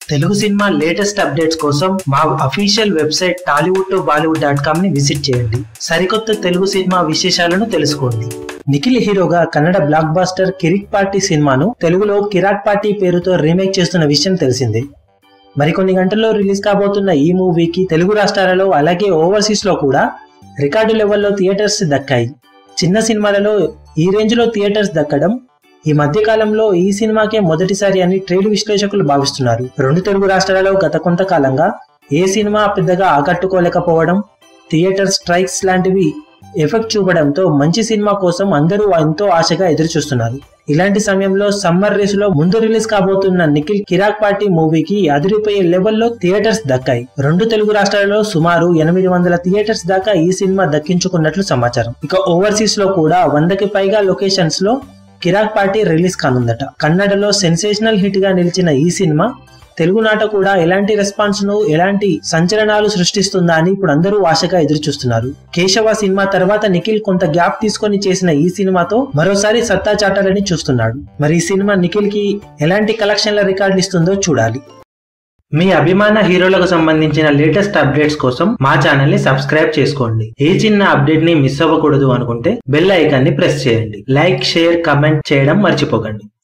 Telugu cinema latest updates కోసం మా official website Tollywood to Bollywood dot com ని విజిట్ చేయండి సరికొత్త తెలుగు సినిమా విశేషాలను తెలుసుకోండి నిఖిల్ హీరోగా Kannada blockbuster Kirik party సినిమాను తెలుగులో కిరాక్ పార్టీ పేరుతో రీమేక్ చేస్తున్న విషయం తెలిసిందే మరికొన్ని గంటల్లో రిలీజ్ కాబోతున్న ఈ మూవీకి తెలుగు రాష్ట్రాలలో అలాగే ఓవర్సీస్ లో కూడా రికార్డు లెవెల్లో థియేటర్స్ దక్కాయి చిన్న సినిమాలలో ఈ రేంజ్ లో థియేటర్స్ దక్కడం ఈ మధ్య కాలంలో ఈ సినిమాకే మొదటిసారి అని ట్రేడ్ విశ్లేషకులు భావిస్తున్నారు రెండు తెలుగు రాష్ట్రాలలో గత కొంతకాలంగా ఏ సినిమా పెద్దగా ఆకట్టుకోలేకపోవడం థియేటర్ స్ట్రైక్స్ లాంటివి ఎఫెక్ట్ చూపడంతో మంచి సినిమా కోసం అందరూ ఎంతో ఆశగా ఎదురు చూస్తున్నారు ఇలాంటి సమయంలో సమ్మర్ రేసులో ముందు రిలీజ్ కాబోతున్న నిఖిల్ కిరాక్ పార్టీ మూవీకి అదిరిపోయే లెవెల్లో థియేటర్స్ దక్కాయి రెండు తెలుగు రాష్ట్రాలలో సుమారు ఎనిమిది వందల థియేటర్స్ దాకా ఈ సినిమా దక్కించుకున్నట్లు సమాచారం ఇక ఓవర్సీస్ లో కూడా వందకి పైగా లొకేషన్స్ లో కిరాక్ పార్టీ రిలీజ్ కానుందట కన్నడలో సెన్సేషనల్ హిట్ గా నిలిచిన ఈ సినిమా తెలుగునాట కూడా ఎలాంటి రెస్పాన్స్ ను ఎలాంటి సంచలనాలు సృష్టిస్తుందా అని ఇప్పుడు అందరూ ఆశగా ఎదురు చూస్తున్నారు కేశవ సినిమా తర్వాత నిఖిల్ కొంత గ్యాప్ తీసుకొని చేసిన ఈ సినిమాతో మరోసారి సత్తా చాటాలని చూస్తున్నాడు మరి ఈ సినిమా నిఖిల్ కి ఎలాంటి కలెక్షన్ల రికార్డులు ఇస్తుందో చూడాలి మీ అభిమాన హీరోలకు సంబంధించిన లేటెస్ట్ అప్డేట్స్ కోసం మా ఛానల్ ని సబ్స్క్రైబ్ చేసుకోండి ఏ చిన్న అప్డేట్ ని మిస్ అవ్వకూడదు అనుకుంటే బెల్ ఐకాన్ ని ప్రెస్ చేయండి లైక్ షేర్ కమెంట్ చేయడం మర్చిపోకండి